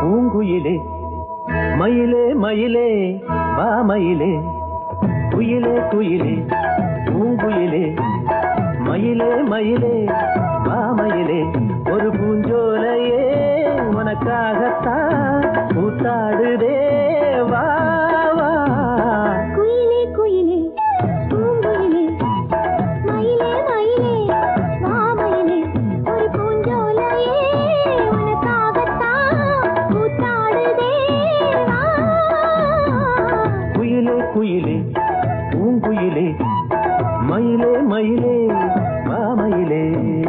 பூங்குயிலே மயிலே மயிலே வா மயிலே குயிலே குயிலே பூங்குயிலே மயிலே மயிலே வா மயிலே ஒரு பூஞ்சோலையே உனக்காகத்தான் கூத்தாடுதே வா வா குயிலே குயிலே பூங்குயிலே மயிலே மயிலே வா மயிலே ஒரு பூஞ்சோலையே உனக்காகத்தான் கூத்தாடுதே வா குயிலே குயிலே பூங்குயிலே மயிலே மயிலே வா மயிலே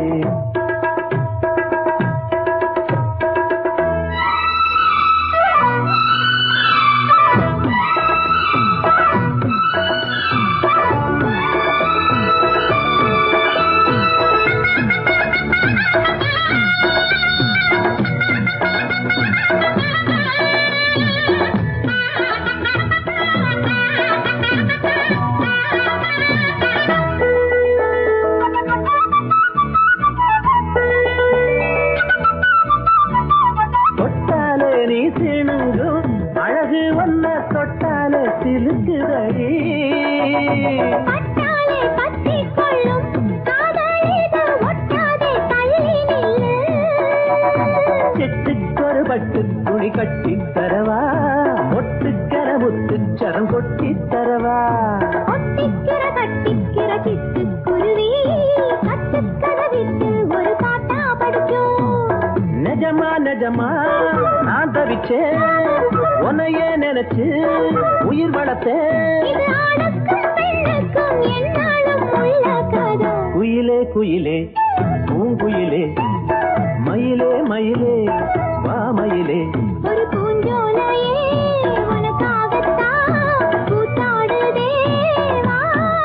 தொட்டாலே நீ சிணுங்கும் அழகு ஒன்ன தொட்டாலே சிலுக்குதடி பட்டாலே பற்றிக் கொள்ளும் காதலிது ஒட்டாதே தள்ளி நில்லு செட்டுக்கொரு பட்டு துணி கட்டி தரவா ஒட்டுக்கர முத்துச்சரம் கொட்டி தரவா ஒட்டிக்கிற கட்டிக்கிற சிட்டுக்குருவி கட்டுக்கத விட்டு ஒரு பாட்டா படிக்கும் நிஜமா நிஜமா நான் தவிச்சேன் உன்னையே நினைச்சு உயிர் வளர்த்தேன் இது ஆணுக்கும் பெண்ணுக்கும் என்னாலும் உள்ள கதை குயிலே குயிலே பூங்குயிலே மயிலே மயிலே வா மயிலே ஒரு பூஞ்சோலையே உனக்காகத்தான் கூத்தாடுதே வா.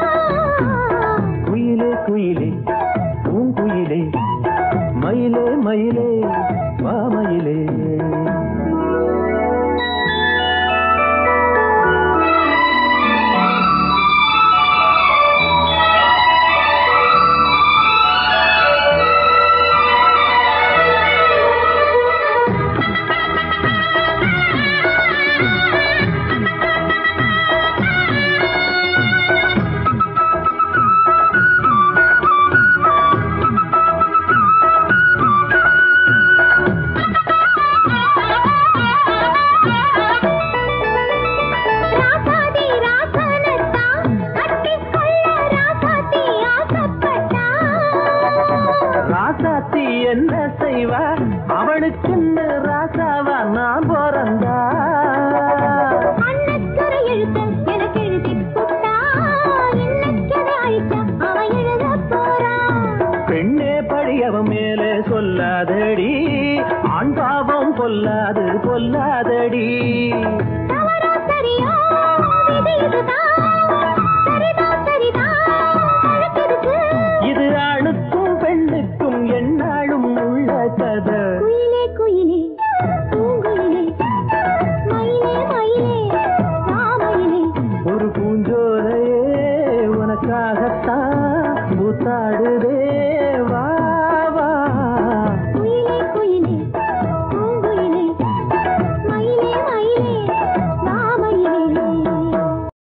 குயிலே குயிலே பூங்குயிலே மயிலே மயிலே வா மயிலே ராசாதி ராசனத்தான் கட்டிக்கொள்ள ராசாத்தி ஆசைப்பட்டா. ராசாத்தி என்ன செய்வா அவளுக்குன்னு ராசாவா நான் பிறந்தா அன்னத்துறை எழுத்த எனக்கு எழுதிப் புட்டா. இன்னைக்கதை அழிச்சா அவன் எழுதப் போறான். பெண்ணே படியவன் மேலே சொல்லாதடி ஆண் பாவம் பொல்லாது பொல்லாதடி தவறோ சரியோ, விதி இதுதான். சரிதான், சரிதான், வழக்கிருக்கு. இது ஆணுக்கும் பெண்ணுக்கும் எந்நாளும் உள்ள கதை குயிலே குயிலே பூங்குயிலே மயிலே மயிலே ராமயிலே ஒரு பூஞ்சோலையே உனக்காகத்தான் பூத்தாடுதே